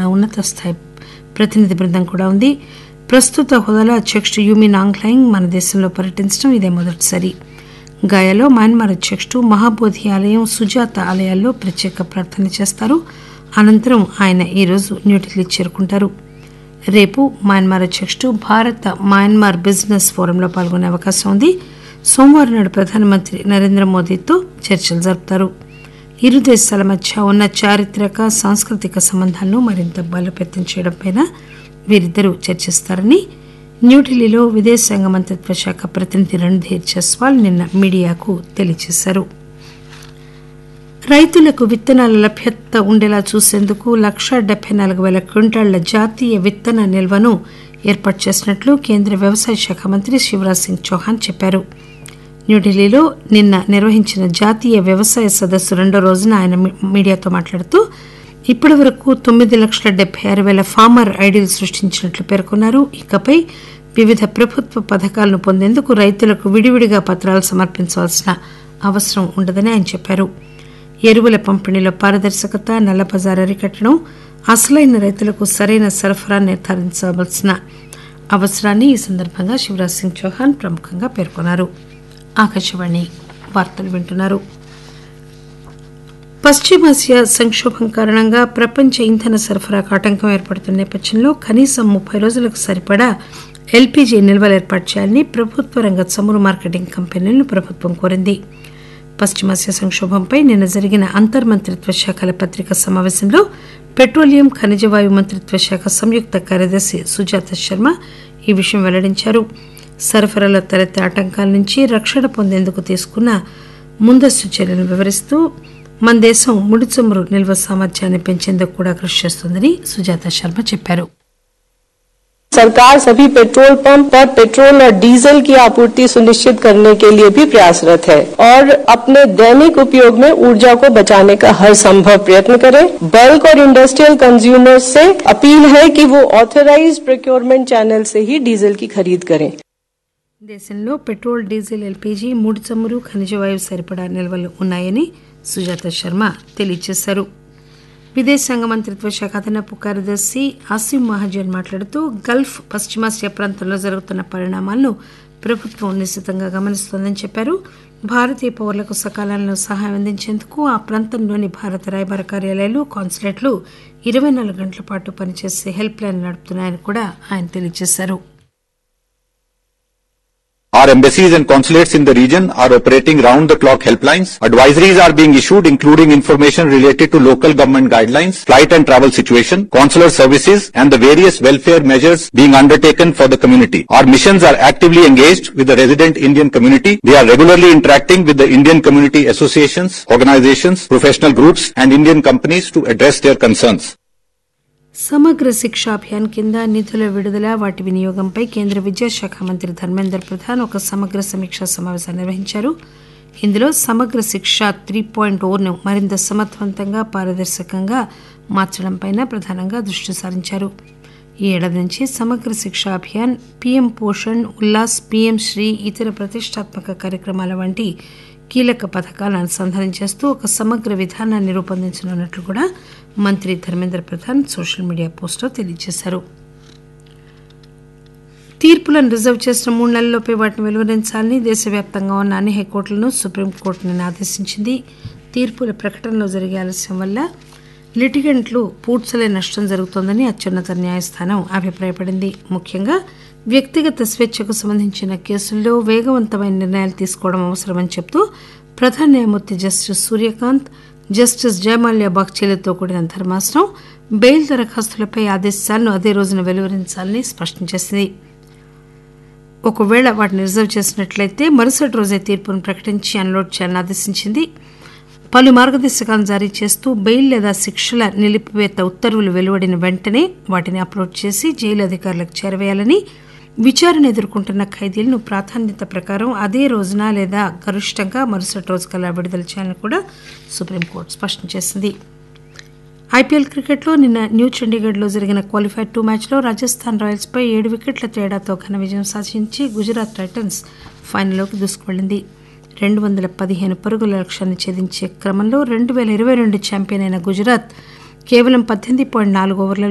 ఉన్నత స్థాయి ప్రతినిధి బృందం కూడా ఉంది ప్రస్తుత హోదాలో అధ్యక్షుడు యూమి నాంగ్లైంగ్ మన దేశంలో పర్యటించడం ఇదే మొదటిసారి గాయాలో మయన్మార్ అధ్యక్షుడు మహాబోధి ఆలయం సుజాత ఆలయాల్లో ప్రత్యేక ప్రార్థనలు చేస్తారు అనంతరం ఆయన ఈరోజు న్యూఢిల్లీ చేరుకుంటారు రేపు మయన్మార్ అధ్యక్షుడు భారత మయన్మార్ బిజినెస్ ఫోరంలో పాల్గొనే అవకాశం ఉంది సోమవారం నాడు ప్రధానమంత్రి నరేంద్ర మోదీతో చర్చలు జరుపుతారు ఇరు దేశాల మధ్య ఉన్న చారిత్రక సాంస్కృతిక సంబంధాలను మరింత బలోపేతం చేయడంపై వీరిద్దరూ చర్చిస్తారని న్యూఢిల్లీలో విదేశాంగ మంత్రిత్వ శాఖ ప్రతినిధి రణ్ధీర్ జస్వాల్ నిన్న మీడియాకు తెలియజేశారు రైతులకు విత్తనాల లభ్యత ఉండేలా చూసేందుకు లక్షా డెబ్బై నాలుగు వేల క్వింటాళ్ల జాతీయ విత్తన నిల్వను ఏర్పాటు చేసినట్లు కేంద్ర వ్యవసాయ శాఖ మంత్రి శివరాజ్ సింగ్ చౌహాన్ చెప్పారు న్యూఢిల్లీలో నిన్న నిర్వహించిన జాతీయ వ్యవసాయ సదస్సు రెండో రోజున ఆయన మీడియాతో మాట్లాడుతూ ఇప్పటి వరకు తొమ్మిది లక్షల డెబ్బై ఆరు వేల ఫార్మర్ ఐడీలు సృష్టించినట్లు పేర్కొన్నారు ఇకపై వివిధ ప్రభుత్వ పథకాలను పొందేందుకు రైతులకు విడివిడిగా పత్రాలు సమర్పించవలసిన అవసరం ఉండదని ఆయన చెప్పారు ఎరువుల పంపిణీలో పారదర్శకత నల్లబజారు అరికట్టడం అసలైన రైతులకు సరైన సరఫరా నిర్ధారించవలసిన అవసరాన్ని ఈ సందర్భంగా శివరాజ్ సింగ్ చౌహాన్ ప్రముఖంగా పేర్కొన్నారు ఆకాశవాణి వార్తలు వింటున్నారు పశ్చిమాసియా సంక్షోభం కారణంగా ప్రపంచ ఇంధన సరఫరాకు ఆటంకం ఏర్పడుతున్న నేపథ్యంలో కనీసం ముప్పై రోజులకు సరిపడా ఎల్పీజీ నిల్వలు ఏర్పాటు చేయాలని ప్రభుత్వ రంగ చమురు మార్కెటింగ్ కంపెనీలను ప్రభుత్వం కోరింది పశ్చిమాసియా సంక్షోభంపై నిన్న జరిగిన అంతర్మంత్రిత్వ శాఖల పత్రికా సమావేశంలో పెట్రోలియం ఖనిజవాయు మంత్రిత్వ శాఖ సంయుక్త కార్యదర్శి సుజాత శర్మ ఈ విషయం వెల్లడించారు సరఫరాలో తలెత్తే ఆటంకాల నుంచి రక్షణ పొందేందుకు తీసుకున్న ముందస్తు చర్యలను వివరిస్తూ మన దేశం ముడి చమురు నిల్వ సామర్థ్యాన్ని పెంచేందుకు కూడా కృషి చేస్తోందని సుజాత శర్మ చెప్పారు सरकार सभी पेट्रोल पंप पर पेट्रोल और डीजल की आपूर्ति सुनिश्चित करने के लिए भी प्रयासरत है और अपने दैनिक उपयोग में ऊर्जा को बचाने का हर संभव प्रयत्न करें बल्क और इंडस्ट्रियल कंज्यूमर्स से अपील है कि वो ऑथराइज प्रोक्योरमेंट चैनल से ही डीजल की खरीद करें దేశంలో పెట్రోల్ డీజిల్ ఎల్పీజీ ముడి చమురు ఖనిజవాయువు సరిపడా నిల్వలు ఉన్నాయని సుజాత శర్మ తెలియజేశారు విదేశాంగ మంత్రిత్వ శాఖ అదనపు కార్యదర్శి అసీం మహాజన్ మాట్లాడుతూ గల్ఫ్ పశ్చిమాసియా ప్రాంతంలో జరుగుతున్న పరిణామాలను ప్రభుత్వం నిశ్చితంగా గమనిస్తోందని చెప్పారు భారతీయ పౌరులకు సకాలంలో సహాయం అందించేందుకు ఆ ప్రాంతంలోని భారత రాయబార కార్యాలయాలు కాన్సులేట్లు ఇరవై నాలుగు గంటల పాటు పనిచేసే హెల్ప్ లైన్ నడుపుతున్నాయని కూడా ఆయన తెలియజేశారు Our embassies and consulates in the region are operating round-the-clock helplines. Advisories are being issued including information related to local government guidelines, flight and travel situation, consular services and the various welfare measures being undertaken for the community. Our missions are actively engaged with the resident Indian community. They are regularly interacting with the Indian community associations, organizations, professional groups and Indian companies to address their concerns. సమగ్ర శిక్ష అభియాన్ కింద నిధుల విడుదల వాటి వినియోగంపై కేంద్ర విద్యాశాఖ మంత్రి ధర్మేంద్ర ప్రధాన్ ఒక సమగ్ర సమీక్షా సమావేశాన్ని నిర్వహించారు ఇందులో సమగ్ర శిక్ష త్రీ పాయింట్ ఓను మరింత సమర్థవంతంగా పారదర్శకంగా మార్చడంపై ప్రధానంగా దృష్టి సారించారు ఈ ఏడాది నుంచి సమగ్ర శిక్ష అభియాన్ పీఎం పోషణ్ ఉల్లాస్ పీఎం శ్రీ ఇతర ప్రతిష్టాత్మక కార్యక్రమాల వంటి కీలక పథకాలను అనుసంధానం చేస్తూ ఒక సమగ్ర విధానాన్ని రూపొందించనున్నట్లు కూడా మంత్రి ధర్మేంద్ర ప్రధాన్ సోషల్ మీడియా పోస్టులో తెలియజేశారు తీర్పులను రిజర్వ్ చేసిన మూడు నెలల్లోపే వాటిని వెలువరించాలని దేశవ్యాప్తంగా ఉన్న అన్ని హైకోర్టులను సుప్రీంకోర్టు నిన్న ఆదేశించింది తీర్పుల ప్రకటనలో జరిగే ఆలస్యం వల్ల లిటిగెంట్లు పూడ్చలే నష్టం జరుగుతోందని అత్యున్నత న్యాయస్థానం అభిప్రాయపడింది ముఖ్యంగా వ్యక్తిగత స్వేచ్ఛకు సంబంధించిన కేసుల్లో వేగవంతమైన నిర్ణయాలు తీసుకోవడం అవసరమని చెబుతూ ప్రధాన న్యాయమూర్తి జస్టిస్ సూర్యకాంత్ జస్టిస్ జయమాల్యా బాగ్చేలతో కూడిన ధర్మాసనం బెయిల్ దరఖాస్తులపై ఆదేశాలను అదే రోజున వెలువరించాలని స్పష్టం చేసింది ఒకవేళ వాటిని రిజర్వ్ చేసినట్లయితే మరుసటి రోజే తీర్పును ప్రకటించి అన్లోడ్ చేయాలని ఆదేశించింది పలు మార్గదర్శకాలను జారీ చేస్తూ బెయిల్ లేదా శిక్షల నిలిపివేత ఉత్తర్వులు వెలువడిన వెంటనే వాటిని అప్లోడ్ చేసి జైలు అధికారులకు చేరవేయాలని విచారణ ఎదుర్కొంటున్న ఖైదీలను ప్రాధాన్యత ప్రకారం అదే రోజున లేదా గరిష్టంగా మరుసటి రోజు కల్లా విడుదల చేయాలని కూడా సుప్రీంకోర్టు స్పష్టం చేసింది ఐపీఎల్ క్రికెట్లో నిన్న న్యూ చండీగఢ్లో జరిగిన క్వాలిఫైర్ టూ మ్యాచ్లో రాజస్థాన్ రాయల్స్పై ఏడు వికెట్ల తేడాతో ఘన విజయం సాధించి గుజరాత్ టైటన్స్ ఫైనల్లోకి దూసుకువెళ్లింది రెండు వందల పదిహేను పరుగుల లక్ష్యాన్ని ఛేదించే క్రమంలో రెండు వేల ఇరవై రెండు ఛాంపియన్ అయిన గుజరాత్ కేవలం పద్దెనిమిది పాయింట్ నాలుగు ఓవర్లలో